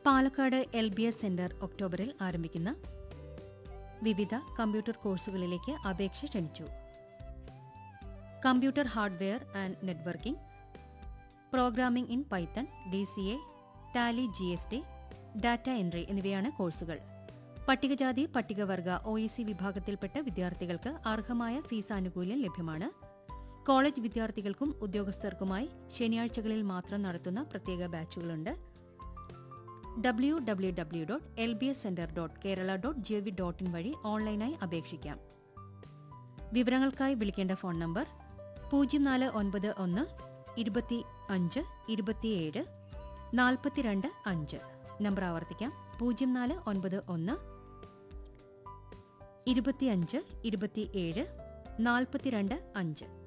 Palakkad L B S centre ഒക്ടോബറിൽ ആരംഭിക്കുന്ന വിവിധ കമ്പ്യൂട്ടർ കോഴ്സുകളിലേക്ക് അപേക്ഷ ക്ഷണിച്ചു computer hardware and networking programming in Python D C A tally G S T data entry എന്നിവയാണ് കോഴ്സുകൾ പട്ടികജാതി പട്ടികവർഗ ഒ ഇ സി വിഭാഗത്തിൽപ്പെട്ട വിദ്യാർത്ഥികൾക്ക് അർഹമായ ഫീസ് ആനുകൂല്യം ലഭ്യമാണ് കോളേജ് വിദ്യാർത്ഥികൾക്കും ഉദ്യോഗസ്ഥർക്കുമായി ശനിയാഴ്ചകളിൽ മാത്രം നടത്തുന്ന പ്രത്യേക ബാച്ചുകളുണ്ട് W W W dot L B S centre dot Kerala dot G V dot in വഴി ഓൺലൈനായി അപേക്ഷിക്കാം വിവരങ്ങൾക്കായി വിളിക്കേണ്ട ഫോൺ നമ്പർ പൂജ്യം നാല് ഒൻപത് ഒന്ന് ഇരുപത്തി അഞ്ച് ഇരുപത്തിയേഴ് നാൽപ്പത്തിരണ്ട് അഞ്ച് നമ്പർ ആവർത്തിക്കാം പൂജ്യം നാല് ഒൻപത് ഒന്ന് ഇരുപത്തിയഞ്ച് ഇരുപത്തിയേഴ് നാൽപ്പത്തിരണ്ട് അഞ്ച്